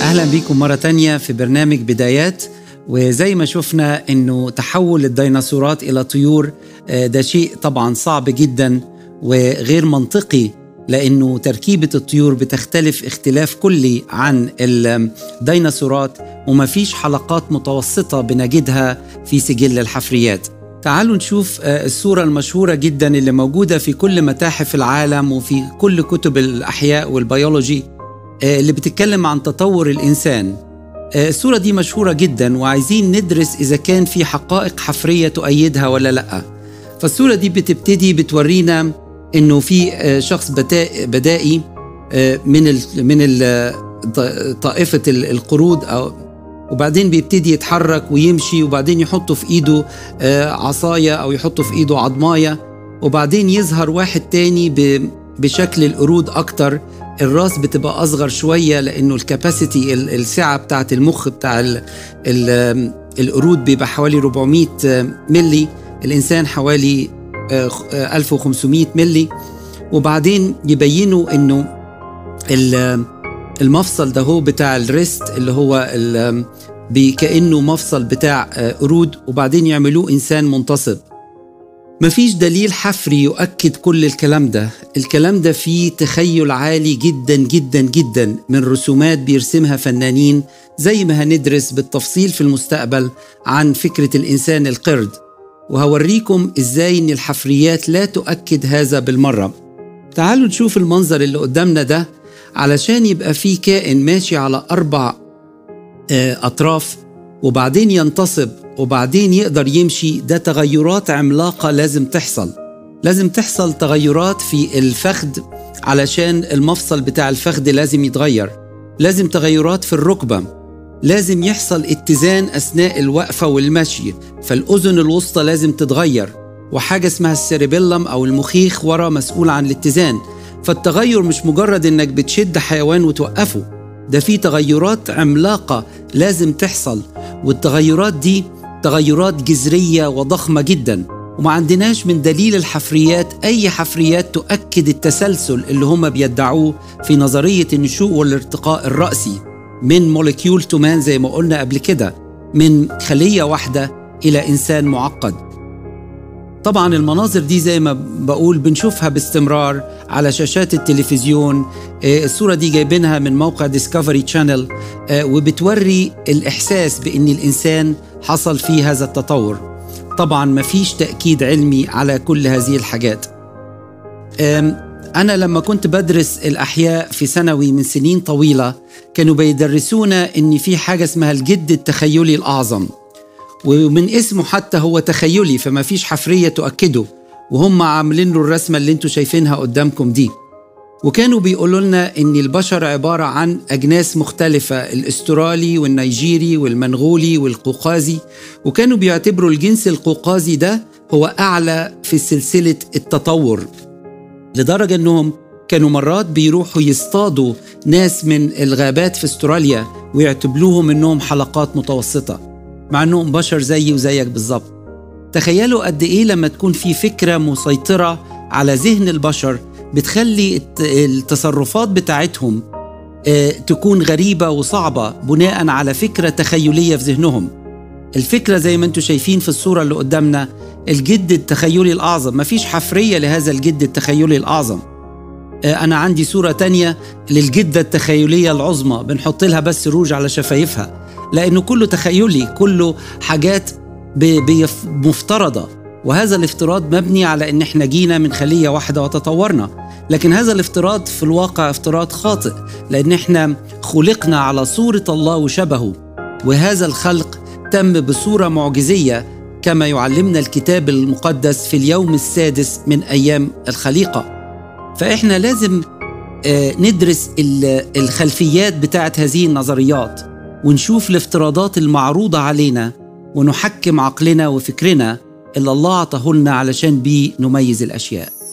أهلا بيكم مرة تانية في برنامج بدايات وزي ما شفنا انه تحول الديناصورات الى طيور آه، ده شيء طبعا صعب جدا وغير منطقي لانه تركيبه الطيور بتختلف اختلاف كلي عن الديناصورات وما فيش حلقات متوسطه بنجدها في سجل الحفريات تعالوا نشوف آه، الصورة المشهورة جدا اللي موجودة في كل متاحف العالم وفي كل كتب الأحياء والبيولوجي آه، اللي بتتكلم عن تطور الإنسان آه، الصورة دي مشهورة جدا وعايزين ندرس إذا كان في حقائق حفرية تؤيدها ولا لأ فالصورة دي بتبتدي بتورينا إنه في شخص بدائي من من طائفة القرود أو وبعدين بيبتدي يتحرك ويمشي وبعدين يحطه في ايده آه، عصاية او يحطه في ايده عضماية وبعدين يظهر واحد تاني بشكل القرود اكتر الراس بتبقى اصغر شويه لانه الكاباسيتي السعه بتاعه المخ بتاع ال ال القرود بيبقى حوالي 400 ملي الانسان حوالي 1500 آه، ملي وبعدين يبينوا انه المفصل ده هو بتاع الريست اللي هو كأنه مفصل بتاع آه، قرود وبعدين يعملوه إنسان منتصب مفيش دليل حفري يؤكد كل الكلام ده الكلام ده فيه تخيل عالي جدا جدا جدا من رسومات بيرسمها فنانين زي ما هندرس بالتفصيل في المستقبل عن فكرة الإنسان القرد وهوريكم إزاي إن الحفريات لا تؤكد هذا بالمرة تعالوا نشوف المنظر اللي قدامنا ده علشان يبقى في كائن ماشي على أربع آه، أطراف وبعدين ينتصب وبعدين يقدر يمشي ده تغيرات عملاقة لازم تحصل لازم تحصل تغيرات في الفخذ علشان المفصل بتاع الفخذ لازم يتغير لازم تغيرات في الركبة لازم يحصل اتزان أثناء الوقفة والمشي فالأذن الوسطى لازم تتغير وحاجة اسمها السيربيلم أو المخيخ ورا مسؤول عن الاتزان فالتغير مش مجرد انك بتشد حيوان وتوقفه ده في تغيرات عملاقه لازم تحصل والتغيرات دي تغيرات جذريه وضخمه جدا وما عندناش من دليل الحفريات اي حفريات تؤكد التسلسل اللي هم بيدعوه في نظريه النشوء والارتقاء الراسي من موليكيول تو مان زي ما قلنا قبل كده من خليه واحده الى انسان معقد طبعا المناظر دي زي ما بقول بنشوفها باستمرار على شاشات التلفزيون آه، الصورة دي جايبينها من موقع ديسكفري تشانل آه، وبتوري الإحساس بأن الإنسان حصل فيه هذا التطور طبعا ما فيش تأكيد علمي على كل هذه الحاجات أنا لما كنت بدرس الأحياء في ثانوي من سنين طويلة كانوا بيدرسونا إن في حاجة اسمها الجد التخيلي الأعظم ومن اسمه حتى هو تخيلي فما فيش حفرية تؤكده وهم عاملين له الرسمة اللي انتوا شايفينها قدامكم دي وكانوا بيقولوا لنا ان البشر عبارة عن اجناس مختلفة الاسترالي والنيجيري والمنغولي والقوقازي وكانوا بيعتبروا الجنس القوقازي ده هو اعلى في سلسلة التطور لدرجة انهم كانوا مرات بيروحوا يصطادوا ناس من الغابات في استراليا ويعتبروهم انهم حلقات متوسطه مع انهم بشر زيي وزيك بالظبط تخيلوا قد ايه لما تكون في فكره مسيطره على ذهن البشر بتخلي التصرفات بتاعتهم آه، تكون غريبه وصعبه بناء على فكره تخيليه في ذهنهم الفكره زي ما انتم شايفين في الصوره اللي قدامنا الجد التخيلي الاعظم مفيش حفريه لهذا الجد التخيلي الاعظم آه، أنا عندي صورة تانية للجدة التخيلية العظمى بنحط لها بس روج على شفايفها لأنه كله تخيلي كله حاجات مفترضة وهذا الافتراض مبني على ان احنا جينا من خليه واحده وتطورنا لكن هذا الافتراض في الواقع افتراض خاطئ لان احنا خلقنا على صوره الله وشبهه وهذا الخلق تم بصوره معجزيه كما يعلمنا الكتاب المقدس في اليوم السادس من ايام الخليقه فاحنا لازم آه، ندرس الخلفيات بتاعت هذه النظريات ونشوف الافتراضات المعروضة علينا ونحكم عقلنا وفكرنا اللي الله عطاه لنا علشان بيه نميز الأشياء